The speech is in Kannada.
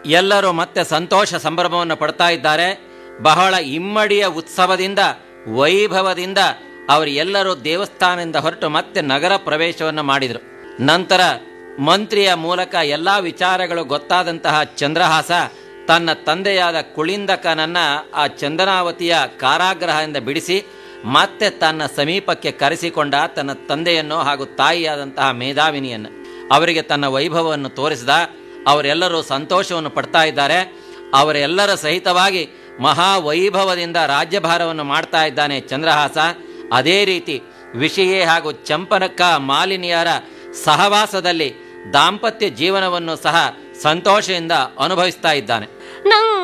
ಎಲ್ಲರೂ ಮತ್ತೆ ಸಂತೋಷ ಸಂಭ್ರಮವನ್ನು ಪಡ್ತಾ ಇದ್ದಾರೆ ಬಹಳ ಇಮ್ಮಡಿಯ ಉತ್ಸವದಿಂದ ವೈಭವದಿಂದ ಅವರು ಎಲ್ಲರೂ ದೇವಸ್ಥಾನದಿಂದ ಹೊರಟು ಮತ್ತೆ ನಗರ ಪ್ರವೇಶವನ್ನು ಮಾಡಿದರು ನಂತರ ಮಂತ್ರಿಯ ಮೂಲಕ ಎಲ್ಲ ವಿಚಾರಗಳು ಗೊತ್ತಾದಂತಹ ಚಂದ್ರಹಾಸ ತನ್ನ ತಂದೆಯಾದ ಕುಳಿಂದಕನನ್ನ ಆ ಚಂದನಾವತಿಯ ಕಾರಾಗೃಹದಿಂದ ಬಿಡಿಸಿ ಮತ್ತೆ ತನ್ನ ಸಮೀಪಕ್ಕೆ ಕರೆಸಿಕೊಂಡ ತನ್ನ ತಂದೆಯನ್ನು ಹಾಗೂ ತಾಯಿಯಾದಂತಹ ಮೇಧಾವಿನಿಯನ್ನು ಅವರಿಗೆ ತನ್ನ ವೈಭವವನ್ನು ತೋರಿಸಿದ ಅವರೆಲ್ಲರೂ ಸಂತೋಷವನ್ನು ಪಡ್ತಾ ಇದ್ದಾರೆ ಅವರೆಲ್ಲರ ಸಹಿತವಾಗಿ ಮಹಾವೈಭವದಿಂದ ರಾಜ್ಯಭಾರವನ್ನು ಮಾಡ್ತಾ ಇದ್ದಾನೆ ಚಂದ್ರಹಾಸ ಅದೇ ರೀತಿ ವಿಷಯೇ ಹಾಗೂ ಚಂಪನಕ್ಕ ಮಾಲಿನಿಯರ ಸಹವಾಸದಲ್ಲಿ ದಾಂಪತ್ಯ ಜೀವನವನ್ನು ಸಹ ಸಂತೋಷದಿಂದ ಅನುಭವಿಸ್ತಾ ಇದ್ದಾನೆ ನಂಗ್